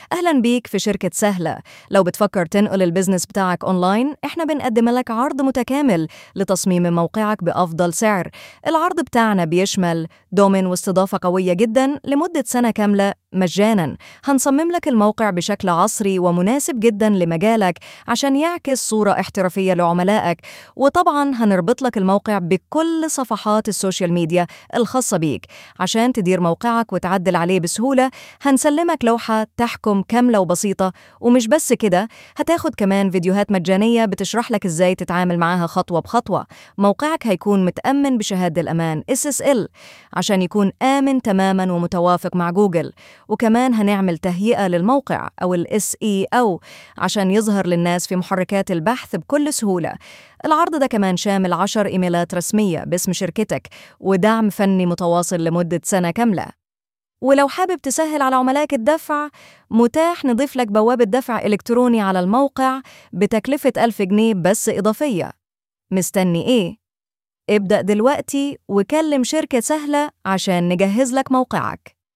أهلا بيك في شركة سهلة لو بتفكر تنقل البزنس بتاعك أونلاين إحنا بنقدم لك عرض متكامل لتصميم موقعك بأفضل سعر العرض بتاعنا بيشمل دومين واستضافة قوية جدا لمدة سنة كاملة مجانا هنصمم لك الموقع بشكل عصري ومناسب جدا لمجالك عشان يعكس صورة احترافية لعملائك وطبعا هنربط لك الموقع بكل صفحات السوشيال ميديا الخاصة بيك عشان تدير موقعك وتعدل عليه بسهولة هنسلمك لوحة تحكم كاملة وبسيطة ومش بس كده هتاخد كمان فيديوهات مجانية بتشرح لك ازاي تتعامل معاها خطوة بخطوة موقعك هيكون متأمن بشهادة الأمان SSL عشان يكون آمن تماما ومتوافق مع جوجل وكمان هنعمل تهيئة للموقع أو ال SEO عشان يظهر للناس في محركات البحث بكل سهولة العرض ده كمان شامل عشر إيميلات رسمية باسم شركتك ودعم فني متواصل لمدة سنة كاملة ولو حابب تسهل على عملائك الدفع متاح نضيف لك بوابة دفع إلكتروني على الموقع بتكلفة ألف جنيه بس إضافية مستني إيه؟ ابدأ دلوقتي وكلم شركة سهلة عشان نجهز لك موقعك